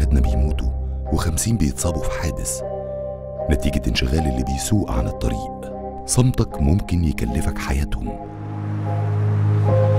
ولادنا بيموتوا وخمسين بيتصابوا في حادث نتيجة انشغال اللي بيسوق عن الطريق صمتك ممكن يكلفك حياتهم